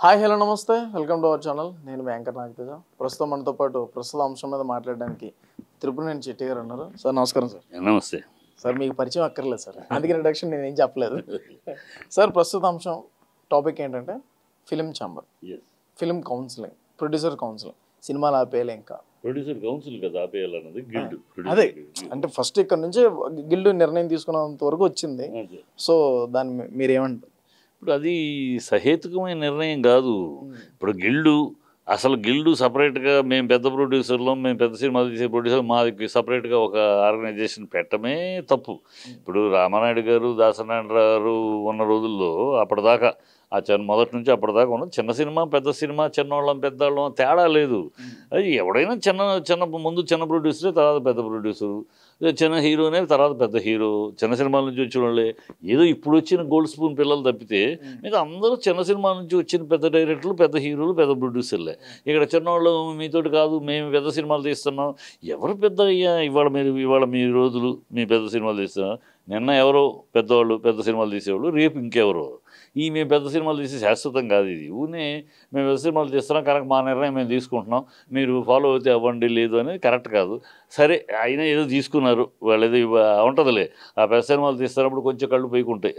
Hi hello నమస్తే welcome to our channel నేను వెంకట నాగతేజ ప్రస్తుతం మనతో పాటు ప్రస్తుత అంశం మీద మాట్లాడడానికి తిరుపతి చెట్టి గారు ఉన్నారు సార్ నమస్కారం సార్ నమస్తే సార్ మీకు పరిచయం అక్కర్లేదు సార్ అందుకే ఇంట్రడక్షన్ నేను ఏం చెప్పలేదు సార్ ప్రస్తుత అంశం టాపిక్ ఏంటంటే film chamber film counselling producer counselling సినిమాలు ఆపేయాలి ఇంకా ప్రొడ్యూసర్ కౌన్సిల్ కదా ఆపేయాలన్నది గిల్డ్ అదే అంటే ఫస్ట్ ఇక్కడ నుంచి గిల్డ్ నిర్ణయం తీసుకున్నంత వరకు వచ్చింది సో దాన్ని మీ- మీరేమంటారు ఇప్పుడు అది సహేతుకమైన నిర్ణయం కాదు ఇప్పుడు గిల్డు అసలు గిల్డు సపరేట్గా మేము పెద్ద ప్రొడ్యూసర్లో మేము పెద్ద సినిమాలు తీసే ప్రొడ్యూసర్ మాది సపరేట్గా ఒక ఆర్గనైజేషన్ పెట్టమే తప్పు ఇప్పుడు రామానాయుడు గారు దాసనారాయణ గారు ఉన్న రోజుల్లో అప్పటిదాకా ఆ చిన్న మొదటి నుంచి అప్పటిదాకా ఉన్న చిన్న సినిమా పెద్ద సినిమా చిన్నవాళ్ళం పెద్దవాళ్ళం తేడా లేదు అది ఎవడైనా చిన్న చిన్న ముందు చిన్న ప్రొడ్యూసరే తర్వాత పెద్ద ప్రొడ్యూసరు చిన్న హీరోనే తర్వాత పెద్ద హీరో చిన్న సినిమాల నుంచి వచ్చిన వాళ్ళే ఏదో ఇప్పుడు వచ్చిన గోల్డ్ స్పూన్ పిల్లలు తప్పితే మిగతా అందరూ చిన్న సినిమాల నుంచి వచ్చిన పెద్ద డైరెక్టర్లు పెద్ద హీరోలు పెద్ద ప్రొడ్యూసర్లే ఇక్కడ చిన్నవాళ్ళు మీతోటి కాదు మేము పెద్ద సినిమాలు తీస్తున్నాం ఎవరు పెద్ద అయ్యా ఇవాళ మీరు ఇవాళ మీ రోజులు మీ పెద్ద సినిమాలు తీస్తున్నారు నిన్న ఎవరో పెద్దవాళ్ళు పెద్ద సినిమాలు తీసేవాళ్ళు రేపు ఇంకెవరో ఈ మేము పెద్ద సినిమాలు తీసే శాశ్వతం కాదు ఇది ఊనే మేము పెద్ద సినిమాలు తీస్తున్నాం కనుక మా నిర్ణయం మేము తీసుకుంటున్నాం మీరు ఫాలో అవుతే అవ్వండి లేదు అనేది కరెక్ట్ కాదు సరే అయినా ఏదో తీసుకున్నారు వాళ్ళు ఏదో ఇవ్వ- ఉంటుందిలే ఆ పెద్ద సినిమాలు తీస్తున్నప్పుడు కొంచెం కళ్ళు పోయికుంటాయి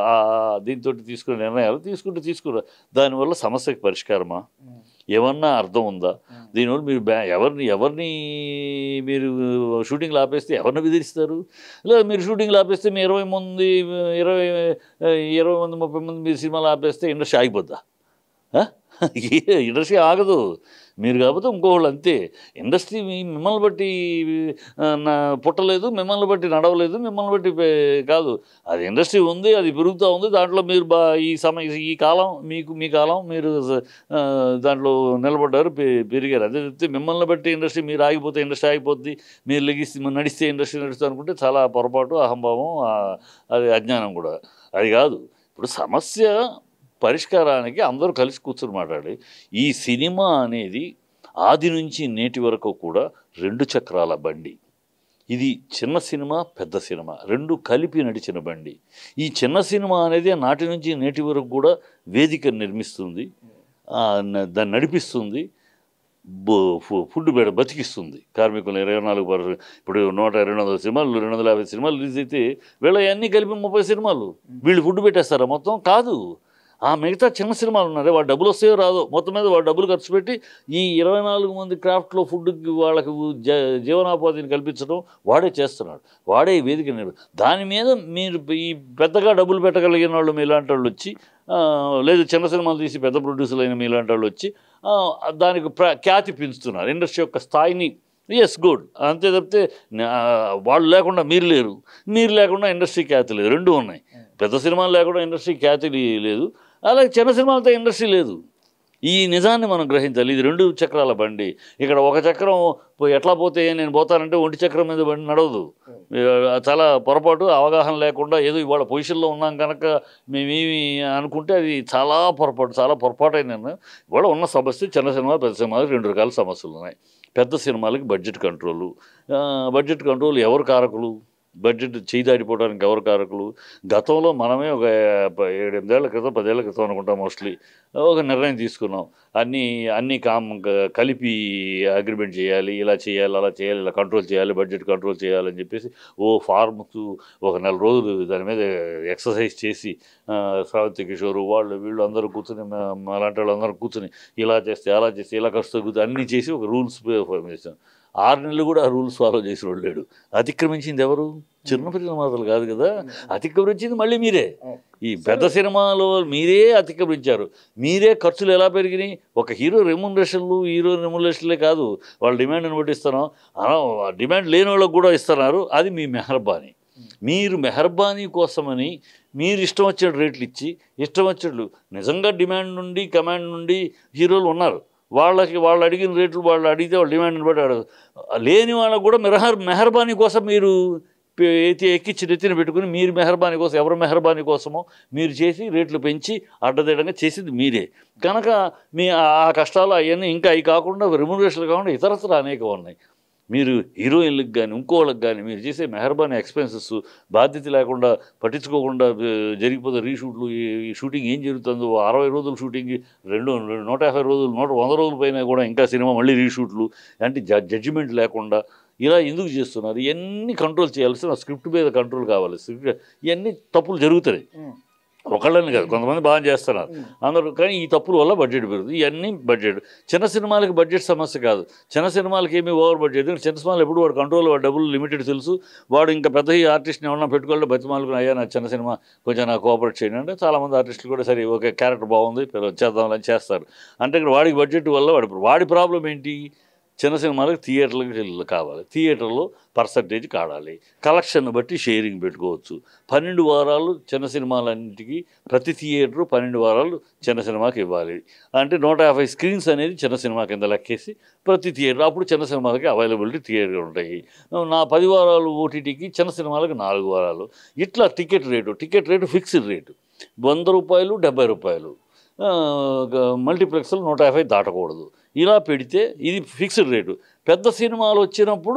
దీంతో తీసుకునే నిర్ణయాలు తీసుకుంటే తీసుకున్నారు దానివల్ల సమస్యకి పరిష్కారమా ఏమన్నా అర్థం ఉందా దీనివల్ల మీరు బ్యా ఎవరిని ఎవరిని మీరు షూటింగ్లు ఆపేస్తే ఎవరిని బెదిరిస్తారు లేదా మీరు షూటింగ్లు ఆపేస్తే మీ ఇరవై మంది ఇరవై ఇరవై మంది ముప్పై మంది మీరు సినిమాలు ఆపేస్తే ఇండస్ట్రీ ఆగిపోద్దా ఆ? ఇండస్ట్రీ ఆగదు మీరు కాకపోతే ఇంకోళ్ళు అంతే ఇండస్ట్రీ మీ- మిమ్మల్ని బట్టి ఆ, నా పుట్టలేదు మిమ్మల్ని బట్టి నడవలేదు మిమ్మల్ని బట్టి పే- కాదు అది ఇండస్ట్రీ ఉంది అది పెరుగుతూ ఉంది దాంట్లో మీరు బా ఈ సమయ ఈ కాలం మీకు మీ కాలం మీరు ఆ, దాంట్లో నిలబడ్డారు పె- పెరిగారు అదే చెప్తే మిమ్మల్ని బట్టి ఇండస్ట్రీ మీరు ఆగిపోతే ఇండస్ట్రీ ఆగిపోద్ది మీరు లెగిస్తే నడిస్తే ఇండస్ట్రీ నడుస్తుంది అనుకుంటే చాలా పొరపాటు అహంభావం ఆ, అది అజ్ఞానం కూడా అది కాదు ఇప్పుడు సమస్య పరిష్కారానికి అందరూ కలిసి కూర్చొని మాట్లాడి ఈ సినిమా అనేది ఆది నుంచి నేటి వరకు కూడా రెండు చక్రాల బండి ఇది చిన్న సినిమా పెద్ద సినిమా రెండు కలిపి నడిచిన బండి ఈ చిన్న సినిమా అనేది నాటి నుంచి నేటి వరకు కూడా వేదిక నిర్మిస్తుంది ఆ, న- దాన్ని నడిపిస్తుంది బో- ఫు- ఫుడ్ బెడ బతికిస్తుంది కార్మికులు ఇరవై నాలుగు పర్సెంట్ ఇప్పుడు నూట రెండు వందల సినిమాలు రెండు వందల యాభై సినిమాలు రిలీజ్ అయితే వీళ్ళ అన్నీ కలిపి ముప్పై సినిమాలు వీళ్ళు ఫుడ్ పెట్టేస్తారా మొత్తం కాదు ఆ మిగతా చిన్న సినిమాలు ఉన్నారే వాడు డబ్బులు వస్తాయో రాదో మొత్తం మీద వాడు డబ్బులు ఖర్చు పెట్టి ఈ ఇరవై నాలుగు మంది క్రాఫ్ట్లో ఫుడ్కి వాళ్ళకి జ జీవనోపాధిని కల్పించడం వాడే చేస్తున్నాడు వాడే ఈ వేదిక నిర్వ- దాని మీద మీరు ఈ పెద్దగా డబ్బులు పెట్టగలిగిన వాళ్ళు మీలాంటి వాళ్ళు వచ్చి ఆ, లేదు చిన్న సినిమాలు తీసి పెద్ద ప్రొడ్యూసర్లు అయిన మీలాంటి వాళ్ళు వచ్చి ఆ, దానికి ప్ర ఖ్యాతి పెంచుతున్నారు ఇండస్ట్రీ యొక్క స్థాయిని ఎస్ గుడ్ అంతే తప్పితే నా- వాళ్ళు లేకుండా మీరు లేరు మీరు లేకుండా ఇండస్ట్రీ ఖ్యాతి లేదు రెండు ఉన్నాయి పెద్ద సినిమాలు లేకుండా ఇండస్ట్రీ ఖ్యాతి లే- లేదు అలాగే చిన్న సినిమాలతో ఇండస్ట్రీ లేదు ఈ నిజాన్ని మనం గ్రహించాలి ఇది రెండు చక్రాల బండి ఇక్కడ ఒక చక్రం పో- ఎట్లా పోతే నేను పోతానంటే ఒంటి చక్రం మీద బండి నడవదు ఆ, చాలా పొరపాటు అవగాహన లేకుండా ఏదో ఇవాళ పొజిషన్లో ఉన్నాం కనుక మేమేమి అనుకుంటే అది చాలా పొరపాటు చాలా పొరపాటు అయిన నిర్ణయం. ఇవాళ ఉన్న సమస్య చిన్న సినిమా పెద్ద సినిమాలు రెండు రకాల సమస్యలు ఉన్నాయి పెద్ద సినిమాలకి బడ్జెట్ కంట్రోలు ఆ, బడ్జెట్ కంట్రోల్ ఎవరు కారకులు బడ్జెట్ చేయి దాటిపోవడానికి ఎవరు కారకులు గతంలో మనమే ఒక ప- ఏడెనిమిదేళ్ల క్రితం పదేళ్ల క్రితం అనుకుంటాం మోస్ట్లీ ఒక నిర్ణయం తీసుకున్నాం అన్నీ అన్నీ కామ్ క- కలిపి అగ్రిమెంట్ చేయాలి ఇలా చేయాలి అలా చేయాలి ఇలా కంట్రోల్ చేయాలి బడ్జెట్ కంట్రోల్ చేయాలని చెప్పేసి ఓ ఫార్మ్స్ ఒక నెల రోజులు దాని మీద ఎక్సర్సైజ్ చేసి ఆ, శ్రావంతి కిషోర్ వాళ్ళు వీళ్ళు అందరూ కూర్చుని మా- మాలాంటి వాళ్ళు అందరూ కూర్చుని ఇలా చేస్తే అలా చేస్తే ఇలా ఖర్చు తగ్గుతుంది అన్నీ చేసి ఒక రూల్స్ ఫామ్ చేసాం ఆరు నెలలు కూడా ఆ రూల్స్ ఫాలో చేసిన వాళ్ళు లేడు అతిక్రమించింది ఎవరు చిన్న సినిమాతలు కాదు కదా అతిక్రమించింది మళ్ళీ మీరే ఈ పెద్ద సినిమాలో మీరే అతిక్రమించారు మీరే ఖర్చులు ఎలా పెరిగినాయి ఒక హీరో రెమ్యునరేషన్లు హీరో రెమ్యునరేషన్లే కాదు వాళ్ళ డిమాండ్ని బట్టి ఇస్తున్నాం అలా డిమాండ్ లేని వాళ్ళకి కూడా ఇస్తున్నారు అది మీ మెహర్బానీ మీరు మెహర్బానీ కోసమని మీరు ఇష్టం వచ్చిన రేట్లు ఇచ్చి ఇష్టం వచ్చినట్లు నిజంగా డిమాండ్ నుండి కమాండ్ నుండి హీరోలు ఉన్నారు వాళ్ళకి వాళ్ళు అడిగిన రేట్లు వాళ్ళు అడిగితే వాళ్ళ డిమాండ్ని బట్టి అడగదు లేని వాళ్ళకు కూడా మెహర్ మెహర్బానీ కోసం మీరు పె- ఎత్తి ఎక్కించి నెత్తిన పెట్టుకుని మీరు మెహర్బానీ కోసం ఎవరి మెహర్బానీ కోసమో మీరు చేసి రేట్లు పెంచి అడ్డదిడ్డంగా చేసింది మీరే కనుక మీ ఆ ఆ కష్టాలు అవన్నీ ఇంకా అవి కాకుండా రెమ్యునరేషన్లు కాకుండా ఇతరత్ర అనేక ఉన్నాయి మీరు హీరోయిన్లకు కానీ ఇంకోళ్ళకి కానీ మీరు చేసే మెహర్బానీ ఎక్స్పెన్సెస్ బాధ్యత లేకుండా పట్టించుకోకుండా ఆ, జరిగిపోతే రీషూట్లు ఈ ఈ షూటింగ్ ఏం జరుగుతుందో అరవై రోజులు షూటింగ్ రెండు రెండు- నూట యాభై రోజులు నూట వంద రోజుల పైన కూడా ఇంకా సినిమా మళ్ళీ రీషూట్లు అంటే జడ్జిమెంట్ లేకుండా ఇలా ఎందుకు చేస్తున్నారు ఇవన్నీ కంట్రోల్ చేయాల్సిన స్క్రిప్ట్ మీద కంట్రోల్ కావాలి స్క్రిప్ట్ ఇవన్నీ తప్పులు జరుగుతున్నాయి ఒకళ్ళని కాదు కొంతమంది బాగా చేస్తున్నారు అందరూ కానీ ఈ తప్పుల వల్ల బడ్జెట్ పెరుగుతుంది ఇవన్నీ బడ్జెట్ చిన్న సినిమాలకి బడ్జెట్ సమస్య కాదు చిన్న సినిమాలకి ఏమీ ఓవర్ బడ్జెట్ ఎందుకంటే చిన్న సినిమాలు ఎప్పుడు వాడు కంట్రోల్ వాడు డబ్బులు లిమిటెడ్ తెలుసు వాడు ఇంకా పెద్ద ఆర్టిస్ట్ని ఏమన్నా పెట్టుకోవాలి బతిమాలకు అయ్యా నా చిన్న సినిమా కొంచెం నాకు కోఆపరేట్ చేయండి అంటే చాలామంది ఆర్టిస్టులు కూడా సరే ఓకే క్యారెక్టర్ బాగుంది పిల్ల- చేద్దామని చేస్తారు అంటే ఇక్కడ వాడికి బడ్జెట్ వల్ల వాడి వాడి ప్రాబ్లం ఏంటి చిన్న సినిమాలకు థియేటర్లకు వెళ్ళి కావాలి థియేటర్లో పర్సంటేజ్ కాడాలి కలెక్షన్ బట్టి షేరింగ్ పెట్టుకోవచ్చు పన్నెండు వారాలు చిన్న సినిమాలన్నింటికి ప్రతి థియేటర్ పన్నెండు వారాలు చిన్న సినిమాకి ఇవ్వాలి అంటే నూట యాభై స్క్రీన్స్ అనేది చిన్న సినిమా కింద లెక్కేసి ప్రతి థియేటర్ అప్పుడు చిన్న సినిమాలకి అవైలబిలిటీ థియేటర్ ఉంటాయి నా పది వారాలు ఓటీటీకి చిన్న సినిమాలకు నాలుగు వారాలు ఇట్లా ticket rate ticket rate fixed rate వంద రూపాయలు డెబ్బై రూపాయలు ఆ, గ- మల్టీప్లెక్స్లు నూట యాభై దాటకూడదు ఇలా పెడితే ఇది ఫిక్స్డ్ రేటు పెద్ద సినిమాలు వచ్చినప్పుడు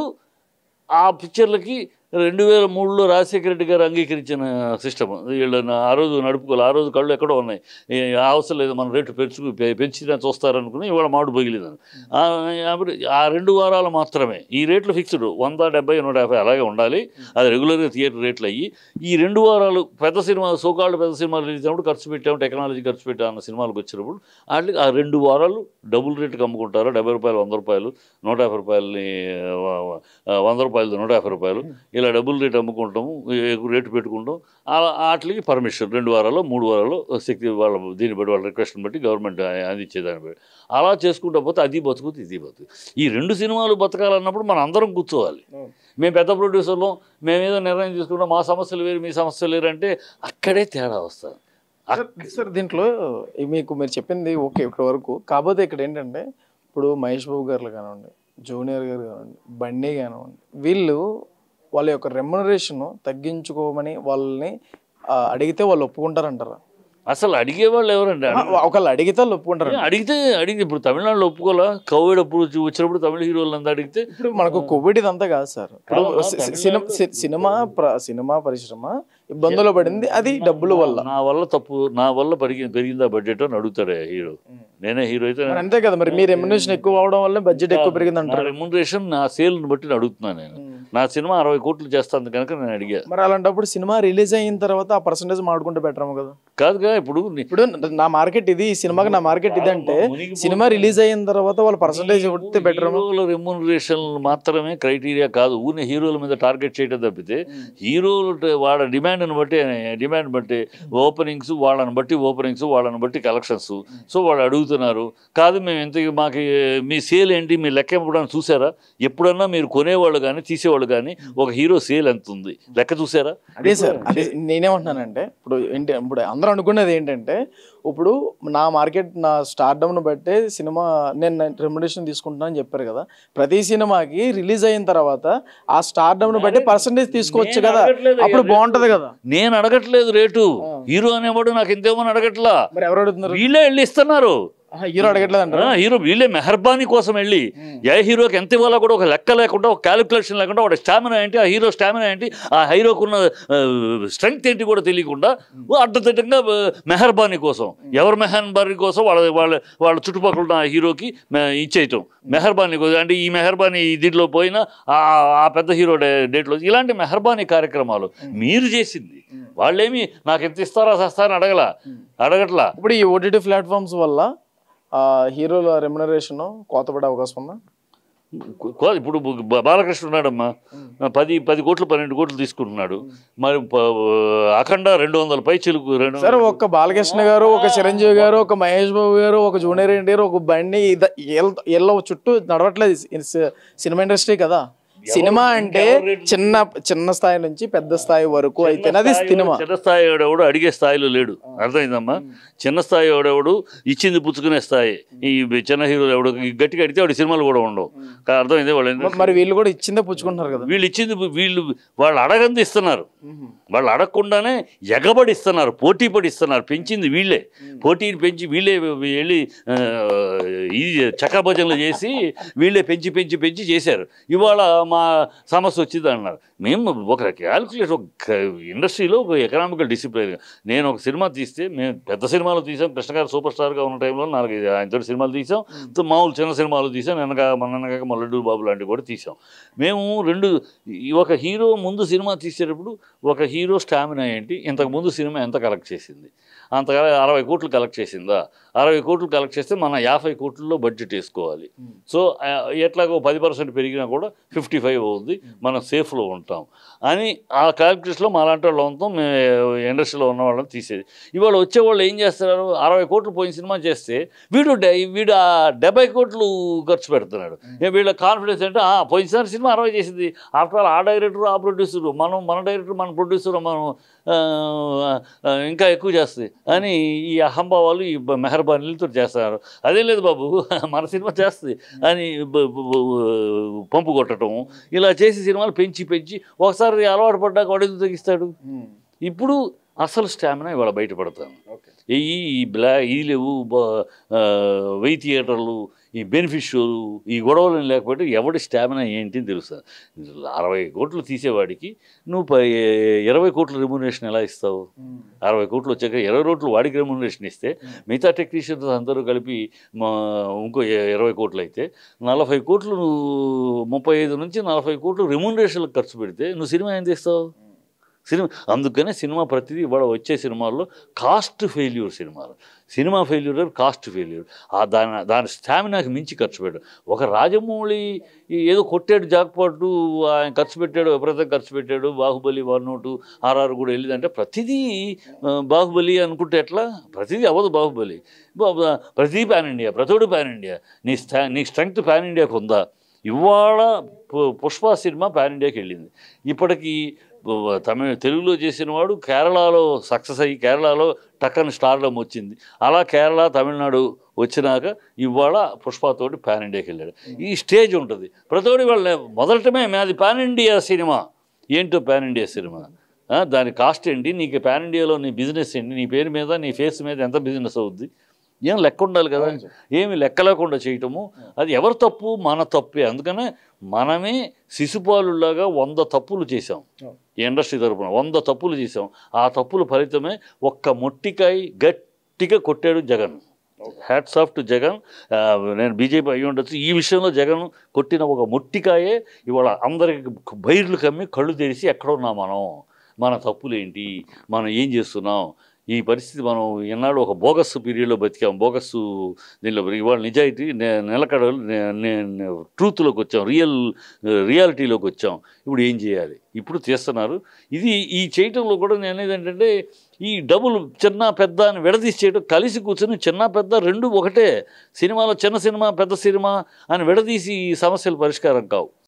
ఆ పిక్చర్లకి రెండు వేల మూడులో రాజశేఖర రెడ్డి గారు అంగీకరించిన సిస్టమ్ వీళ్ళని ఆ రోజు నడుపుకోవాలి ఆ రోజు కళ్ళు ఎక్కడో ఉన్నాయి ఏ అవసరం లేదు మనం రేటు పెంచు పె- పెంచినా చూస్తారనుకుని ఇవాళ మాడు పగిలిందని ఆ, అప్పుడు ఆ రెండు వారాలు మాత్రమే ఈ రేట్లు ఫిక్స్డ్ వంద డెబ్బై నూట యాభై అలాగే ఉండాలి అది రెగ్యులర్గా థియేటర్ రేట్లు అయ్యి ఈ రెండు వారాలు పెద్ద సినిమా సోకాళ్ళు పెద్ద సినిమాలు రిలీజ్ అయినప్పుడు ఖర్చు పెట్టాము టెక్నాలజీ ఖర్చు పెట్టాము అన్న సినిమాలకు వచ్చినప్పుడు వాటికి ఆ రెండు వారాలు డబుల్ రేటుకి అమ్ముకుంటారు డెబ్బై రూపాయలు వంద రూపాయలు నూట యాభై రూపాయలని వ- వ- వంద రూపాయలు నూట యాభై రూపాయలు ఇలా డబుల్ రేట్ అమ్ముకుంటాము ఎక్కువ రేటు పెట్టుకుంటాం అలా వాటికి పర్మిషన్ రెండు వారాలు మూడు వారాలు శక్తి వాళ్ళ దీన్ని బట్టి వాళ్ళ రిక్వెస్ట్ని బట్టి గవర్నమెంట్ అందించేదాన్ని బట్టి అలా చేసుకుంటా పోతే అది బతుకుతుంది ఇది బతుకు ఈ రెండు సినిమాలు బతకాలన్నప్పుడు మనం అందరం కూర్చోవాలి మేము పెద్ద ప్రొడ్యూసర్లు మేమేదో నిర్ణయం తీసుకుంటాం మా సమస్యలు వేరు మీ సమస్యలు వేరు అంటే అక్కడే తేడా వస్తుంది సార్- సార్ దీంట్లో ఈ మీకు మీరు చెప్పింది ఓకే ఇప్పటి వరకు కాకపోతే ఇక్కడ ఏంటంటే ఇప్పుడు మహేష్ బాబు గారు కానివ్వండి జూనియర్ గారు కానివ్వండి బండి కానివ్వండి వీళ్ళు వాళ్ళ యొక్క రెమ్యునరేషన్ తగ్గించుకోమని వాళ్ళని ఆ, అడిగితే వాళ్ళు ఒప్పుకుంటారంటారా అసలు అడిగేవాళ్ళు ఎవరండి ఆ, ఒకళ్ళు అడిగితే వాళ్ళు ఒప్పుకుంటారు అడిగితే అడిగితే ఇప్పుడు తమిళనాడులో ఒప్పుకోవాలా కోవిడ్ అప్పుడు వచ్చి- వచ్చినప్పుడు తమిళ హీరోలు అంతా అడిగితే ఇప్పుడు మనకు కోవిడ్ ఇదంతా కాదు సార్ ఇప్పుడు కాదమ్మా, సి- సి- తమిళనాడు- సినిమా సి- సినిమా ప్ర- సినిమా పరిశ్రమ ఇబ్బందులు పడింది అది డబ్బుల వల్ల నా వల్ల తప్పు నా వల్ల పెరిగి పెరిగిందా బడ్జెట్ అని అడుగుతాడే హీరో నేనే హీరో అయితే మరి అంతే కదా మరి మీ రెమ్యునేషన్ ఎక్కువ అవడం వల్ల బడ్జెట్ ఎక్కువ పెరిగింది నా అంటారు రెమ్యునరేషన్ నా సేల్ని బట్టి నేను అడుగుతున్నాను నేను నా సినిమా అరవై కోట్లు చేస్తాను కనుక నేను అడిగా మరి అలాంటప్పుడు సినిమా రిలీజ్ అయిన తర్వాత ఆ పర్సంటేజ్ మాడుకుంటే బెటర్ కదా కాదుగా ఇప్పుడు నీ- ఇప్పుడు నా మార్కెట్ ఇది ఈ సినిమాకి నా మార్కెట్ ఇది అంటే సినిమా రిలీజ్ అయిన తర్వాత వాళ్ళ పర్సంటేజ్ ఇవ్వతే బెటర్ హీరోల రెమ్యునరేషన్ మాత్రమే క్రైటీరియా కాదు ఊరిని హీరోల మీద టార్గెట్ చేయడం తప్పితే హీరోలు ట- వాళ్ళ డిమాండ్ని బట్టి డిమాండ్ బట్టి ఓపెనింగ్స్ వాళ్ళని బట్టి ఓపెనింగ్స్ వాళ్ళని బట్టి కలెక్షన్స్ సో వాళ్ళు అడుగుతున్నారు కాదు మేము ఎంత మాకు మీ సేల్ ఏంటి మీ లెక్క ఎప్పుడన్నా చూసారా ఎప్పుడన్నా మీరు కొనేవాళ్ళు కానీ తీసేవాళ్ళు కానీ ఒక హీరో సేల్ ఎంత ఉంది లెక్క చూసారా అదే సార్ అదే నేనేమంటున్నానంటే ఇప్పుడు ఏంటి ఇప్పుడు అందరూ అనుకున్నది ఏంటంటే ఇప్పుడు నా మార్కెట్ నా స్టార్డమ్ను బట్టే సినిమా నేను రెమ్యునేషన్ తీసుకుంటున్నాను అని చెప్పారు కదా ప్రతి సినిమాకి రిలీజ్ అయిన తర్వాత ఆ స్టార్డమ్ను బట్టి పర్సంటేజ్ తీసుకోవచ్చు నేను కదా అడగట్లేదు అప్పుడు అయ్యా బాగుంటది కదా నేను అడగట్లేదు రేటు హీరో అనేవాడు నాకు ఇంతేమని అడగట్లా మరి ఎవరు అడుగుతున్నారు వీళ్ళే వెళ్ళి ఇస్తున్నారు ఆహా, హీరో అడగట్లేదు అంటారు ఆ, హీరో వీళ్ళే మెహర్బానీ కోసం వెళ్ళి ఏ హీరోకి ఎంత ఇవ్వాలో కూడా ఒక లెక్క లేకుండా ఒక క్యాలిక్యులేషన్ లేకుండా వాడి స్టామినా ఏంటి ఆ హీరో స్టామినా ఏంటి ఆ హీరోకు ఉన్న స్ట్రెంగ్త్ ఏంటి కూడా తెలియకుండా ఓ అడ్డదిడ్డంగా ఆ, మెహర్బానీ కోసం ఎవరు మెహర్బానీ కోసం వాళ్ళ వాళ్ళ వాళ్ళ చుట్టుపక్కల ఉన్న ఆ హీరోకి మె- ఇచ్చేయటం మెహర్బానీ కోసం అంటే ఈ మెహర్బానీ ఈ దీంట్లో పోయినా ఆ ఆ పెద్ద హీరో డే- డేట్లో ఇలాంటి మెహర్బానీ కార్యక్రమాలు మీరు చేసింది వాళ్ళేమి నాకు ఎంత ఇస్తారా సస్తారని అడగల అడగట్లా ఇప్పుడు ఈ ఓటీటీ ప్లాట్ఫామ్స్ వల్ల ఆ హీరోల రెమ్యునరేషన్ కోతపడే అవకాశం ఉందా కో- ఇప్పుడు బ- బాలకృష్ణ ఉన్నాడమ్మా పది పది కోట్లు పన్నెండు కోట్లు తీసుకుంటున్నాడు మరి ప- అఖండ రెండు వందల పై చిలుకు రెండు సరే ఒక బాలకృష్ణ గారు ఒక చిరంజీవి గారు ఒక మహేష్ బాబు గారు ఒక జూనియర్ ఎన్టీఆర్ ఒక బండి ఇద- ఎల్- ఎల్ల చుట్టూ నడవట్లేదు ఈ సి- సినిమా ఇండస్ట్రీ కదా సినిమా అంటే చిన్న చిన్న స్థాయి నుంచి పెద్ద స్థాయి వరకు అయితే అది సినిమా చిన్న స్థాయి ఎవడెవడు అడిగే స్థాయిలో లేడు అర్థమైందమ్మా చిన్న స్థాయి ఎవడెవడు ఇచ్చింది పుచ్చుకునే స్థాయి ఈ చిన్న హీరోలు ఎవడు ఈ గట్టిగా అడిగితే వాడి సినిమాలు కూడా ఉండవు కా- అర్థమైంది వాళ్ళు ఏంటంటే మరి వీళ్ళు కూడా ఇచ్చిందే పుచ్చుకుంటున్నారు కదా వీళ్ళు ఇచ్చింది వీళ్ళు వాళ్ళు అడగంది ఇస్తున్నారు వాళ్ళు అడగకుండానే ఎగబడిస్తున్నారు పోటీ పడిస్తున్నారు పెంచింది వీళ్ళే పోటీని పెంచి వీళ్ళే వెళ్ళి ఆ, ఇది చక్కభజనలు చేసి వీళ్ళే పెంచి పెంచి పెంచి చేశారు ఇవాళ మా సమస్య వచ్చింది అన్నారు మేము ఒక క్యాల్కులేట్ ఒక ఇండస్ట్రీలో ఒక ఎకనామికల్ డిసిప్లిన్ నేను ఒక సినిమా తీస్తే మేము పెద్ద సినిమాలు తీసాం కృష్ణ గారు సూపర్ స్టార్గా ఉన్న టైంలో నాలుగు ఆయనతో సినిమాలు తీసాం తో మామూలు చిన్న సినిమాలు తీసాం వెనక మన మల్లడ్డు బాబు లాంటివి కూడా తీసాం మేము రెండు ఈ ఒక హీరో ముందు సినిమా తీసేటప్పుడు ఒక హీరో స్టామినా ఏంటి ఇంతకు ముందు సినిమా ఎంత కలెక్ట్ చేసింది అంత అరవై కోట్లు కలెక్ట్ చేసిందా అరవై కోట్లు కలెక్ట్ చేస్తే మన యాభై కోట్లలో బడ్జెట్ వేసుకోవాలి సో ఆ, ఎట్లాగో పది పర్సెంట్ పెరిగినా కూడా ఫిఫ్టీ ఫైవ్ అవుద్ది మనం సేఫ్లో ఉంటాం అని ఆ క్యాల్కులేషన్లో మా లాంటి వాళ్ళు ఉంటాం మేము ఇండస్ట్రీలో ఉన్న వాళ్ళని తీసేది ఇవాళ వచ్చేవాళ్ళు ఏం చేస్తున్నారు అరవై కోట్లు పోయిన సినిమా చేస్తే వీడు డె- వీడు ఆ డెబ్బై కోట్లు ఖర్చు పెడుతున్నాడు ఏ వీళ్ళ కాన్ఫిడెన్స్ అంటే "ఆ, పోయినసారి సినిమా అరవై చేసింది ఆఫ్టర్ ఆల్ ఆ డైరెక్టర్ ఆ ప్రొడ్యూసర్ మనం మన డైరెక్టర్ మన ప్రొడ్యూసర్ మనం ఆ, ఆ, ఇంకా ఎక్కువ చేస్తుంది అని ఈ అహంభావాలు ఈ బ- మెహర్బానీలతో చేస్తున్నారు అదేం లేదు బాబు మన సినిమా చేస్తుంది అని బ- బ- బ- పంపు కొట్టడం ఇలా చేసి సినిమాలు పెంచి పెంచి ఒకసారి అలవాటు పడ్డాక వాడు ఎందుకు తగ్గిస్తాడు ఇప్పుడు అసలు స్టామినా ఇవాళ బయటపడతాను ఓకే ఈ ఈ బ్లా ఈ లేవు బ- ఆ, వెయ్యి థియేటర్లు ఈ బెనిఫిట్ షోలు ఈ గొడవలు లేకపోతే ఎవడి స్టామినా ఏంటి అని తెలుస్తుంది అరవై కోట్లు తీసేవాడికి నువ్వు ప- ఇరవై కోట్ల రెమ్యునరేషన్ ఎలా ఇస్తావు అరవై కోట్లు వచ్చాక ఇరవై కోట్లు వాడికి రెమ్యునరేషన్ ఇస్తే మిగతా టెక్నీషియన్స్ అందరూ కలిపి మా ఇంకో ఇ- ఇరవై కోట్లు అయితే నలభై కోట్లు నువ్వు ముప్పై ఐదు నుంచి నలభై కోట్లు రెమ్యునరేషన్లకు ఖర్చు పెడితే నువ్వు సినిమా ఏం తీస్తావు సినిమా అందుకనే సినిమా ప్రతిదీ ఇవాళ వచ్చే సినిమాల్లో కాస్ట్ ఫెయిల్యూర్ సినిమాలు సినిమా ఫెయిల్యూర్ కాస్ట్ ఫెయిల్యూర్ ఆ దాని దాని స్టామినాకి మించి ఖర్చు పెట్టాడు ఒక రాజమౌళి ఈ ఏదో కొట్టాడు జాక్పాటు ఆయన ఖర్చు పెట్టాడు విపరీతంగా ఖర్చు పెట్టాడు బాహుబలి వన్ నోటు ఆర్ఆర్ కూడా వెళ్ళిందంటే ప్రతిదీ ఆ, బాహుబలి అనుకుంటే ఎట్లా ప్రతిదీ అవ్వదు బాహుబలి బా- బా- ప్రతిదీ పాన్ ఇండియా ప్రతోడు పాన్ ఇండియా నీ స్టా నీ స్ట్రెంగ్త్ పాన్ ఇండియాకి ఉందా ఇవాళ పు- పుష్ప సినిమా పాన్ ఇండియాకి వెళ్ళింది ఇప్పటికీ వ- తమిళ తెలుగులో చేసిన వాడు కేరళలో సక్సెస్ అయ్యి కేరళలో టక్కని స్టార్డం వచ్చింది అలా కేరళ తమిళనాడు వచ్చినాక ఇవాళ పుష్పతోటి పాన్ ఇండియాకి వెళ్ళాడు ఈ స్టేజ్ ఉంటుంది ప్రతోడి వాళ్ళ మొదలటమే మాది పాన్ ఇండియా సినిమా ఏంటో పాన్ ఇండియా సినిమా ఆ, దాని కాస్ట్ ఏంటి నీకు పాన్ ఇండియాలో నీ బిజినెస్ ఏంటి నీ పేరు మీద నీ ఫేస్ మీద ఎంత బిజినెస్ అవుద్ది ఏం లెక్క ఉండాలి కదా అవును సార్. ఏమి లెక్క లేకుండా చేయటము అది ఎవరి తప్పు మన తప్పే అందుకనే మనమే శిశుపాలులాగా వంద తప్పులు చేసాం అవును. ఈ ఇండస్ట్రీ తరపున వంద తప్పులు చేసాం ఆ తప్పుల ఫలితమే ఒక్క మొట్టికాయ గట్టిగా కొట్టాడు Jagan hats off to Jagan ఆ, నేను బీజేపీ అయ్యి ఉండొచ్చు ఈ విషయంలో జగన్ కొట్టిన ఒక మొట్టికాయే ఇవాళ అందరికి బైర్లు కమ్మి కళ్ళు తెరిచి ఎక్కడున్నాం మనం మన తప్పులేంటి మనం ఏం చేస్తున్నాం ఈ పరిస్థితి మనం ఎన్నాళ్ళు ఒక బోగస్ పీరియడ్లో బతికాం బోగస్ దీనిలో ఇవాళ నిజాయితీ నే- నిలకడలు ట్రూత్లోకి వచ్చాం రియల్ రియాలిటీలోకి వచ్చాం ఇప్పుడు ఏం చేయాలి ఇప్పుడు చేస్తున్నారు ఇది ఈ చేయటంలో కూడా నేను ఏంటంటే ఈ డబుల్ చిన్న పెద్ద అని విడదీసి చేయడం కలిసి కూర్చొని చిన్న పెద్ద రెండు ఒకటే సినిమాలో చిన్న సినిమా పెద్ద సినిమా అని విడదీసి ఈ సమస్యలు పరిష్కారం కావు